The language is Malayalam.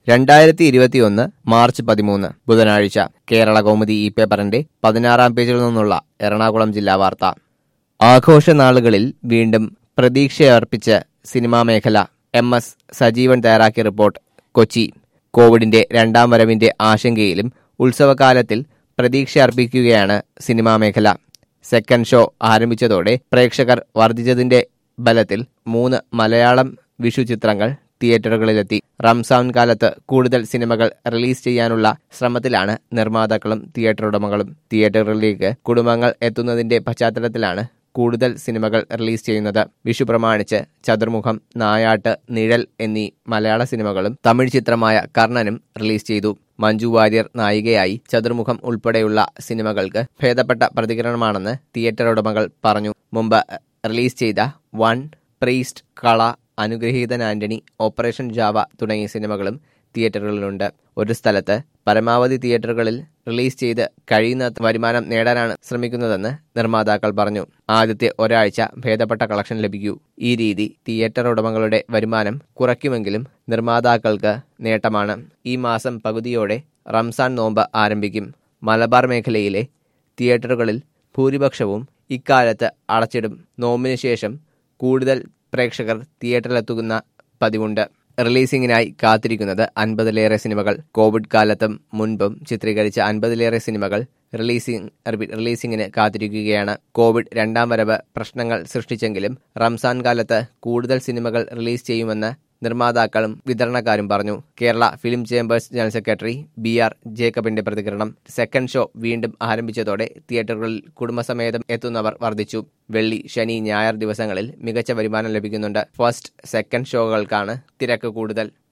രണ്ടായിരത്തി ഇരുപത്തിയൊന്ന് മാർച്ച് പതിമൂന്ന് ബുധനാഴ്ച കേരള കൗമുദി ഈ പേപ്പറിന്റെ പതിനാറാം പേജിൽ നിന്നുള്ള എറണാകുളം ജില്ലാ വാർത്ത ആഘോഷനാളുകളിൽ വീണ്ടും പ്രതീക്ഷയർപ്പിച്ച് സിനിമാ മേഖല എം എസ് സജീവൻ തയ്യാറാക്കിയ റിപ്പോർട്ട് കൊച്ചി കോവിഡിന്റെ രണ്ടാം വരവിന്റെ ആശങ്കയിലും ഉത്സവകാലത്തിൽ പ്രതീക്ഷ അർപ്പിക്കുകയാണ് സിനിമാ മേഖല സെക്കൻഡ് ഷോ ആരംഭിച്ചതോടെ പ്രേക്ഷകർ വർദ്ധിച്ചതിന്റെ ബലത്തിൽ മൂന്ന് മലയാളം വിഷു ചിത്രങ്ങൾ തിയേറ്ററുകളിലെത്തി റംസാൻ കാലത്ത് കൂടുതൽ സിനിമകൾ റിലീസ് ചെയ്യാനുള്ള ശ്രമത്തിലാണ് നിർമ്മാതാക്കളും തിയേറ്റർ ഉടമകളും തിയേറ്ററുകളിലേക്ക് കുടുംബങ്ങൾ എത്തുന്നതിന്റെ പശ്ചാത്തലത്തിലാണ് കൂടുതൽ സിനിമകൾ റിലീസ് ചെയ്യുന്നത് വിഷു പ്രമാണിച്ച് ചതുർമുഖം നായാട്ട് നിഴൽ എന്നീ മലയാള സിനിമകളും തമിഴ് ചിത്രമായ കർണനും റിലീസ് ചെയ്തു മഞ്ജു വാര്യർ നായികയായി ചതുർമുഖം ഉൾപ്പെടെയുള്ള സിനിമകൾക്ക് ഭേദപ്പെട്ട പ്രതികരണമാണെന്ന് തിയേറ്റർ ഉടമകൾ പറഞ്ഞു മുമ്പ് റിലീസ് ചെയ്ത വൺ പ്രീസ്റ്റ് കള അനുഗ്രഹീതൻ ആന്റണി ഓപ്പറേഷൻ ജാവ തുടങ്ങിയ സിനിമകളും തിയേറ്ററുകളിലുണ്ട് ഒരു സ്ഥലത്ത് പരമാവധി തിയേറ്ററുകളിൽ റിലീസ് ചെയ്ത് കഴിയുന്ന വരുമാനം നേടാനാണ് ശ്രമിക്കുന്നതെന്ന് നിർമ്മാതാക്കൾ പറഞ്ഞു ആദ്യത്തെ ഒരാഴ്ച ഭേദപ്പെട്ട കളക്ഷൻ ലഭിക്കൂ ഈ രീതി തിയേറ്റർ ഉടമകളുടെ വരുമാനം കുറയ്ക്കുമെങ്കിലും നിർമ്മാതാക്കൾക്ക് നേട്ടമാണ് ഈ മാസം പകുതിയോടെ റംസാൻ നോമ്പ് ആരംഭിക്കും മലബാർ മേഖലയിലെ തിയേറ്ററുകളിൽ ഭൂരിപക്ഷവും ഇക്കാലത്ത് അടച്ചിടും നോമ്പിന് ശേഷം കൂടുതൽ പ്രേക്ഷകർ തിയേറ്ററിലെത്തുന്ന പതിവുണ്ട് റിലീസിംഗിനായി കാത്തിരിക്കുന്നത് അൻപതിലേറെ സിനിമകൾ കോവിഡ് കാലത്തും മുൻപും ചിത്രീകരിച്ച അൻപതിലേറെ സിനിമകൾ റിലീസിംഗ് റിലീസിംഗിന് കാത്തിരിക്കുകയാണ് കോവിഡ് രണ്ടാം വരവ് പ്രശ്നങ്ങൾ സൃഷ്ടിച്ചെങ്കിലും റംസാൻ കാലത്ത് കൂടുതൽ സിനിമകൾ റിലീസ് ചെയ്യുമെന്ന് നിർമ്മാതാക്കളും വിതരണക്കാരും പറഞ്ഞു Kerala film chambers general secretary B R ജേക്കബിന്റെ പ്രതികരണം സെക്കൻഡ് ഷോ വീണ്ടും ആരംഭിച്ചതോടെ തിയേറ്ററുകളിൽ കുടുംബസമേതം എത്തുന്നവർ വർദ്ധിച്ചു വെള്ളി ശനി ഞായർ ദിവസങ്ങളിൽ മികച്ച വരുമാനം ലഭിക്കുന്നുണ്ട് ഫസ്റ്റ് സെക്കൻഡ് ഷോകൾക്കാണ് തിരക്ക് കൂടുതൽ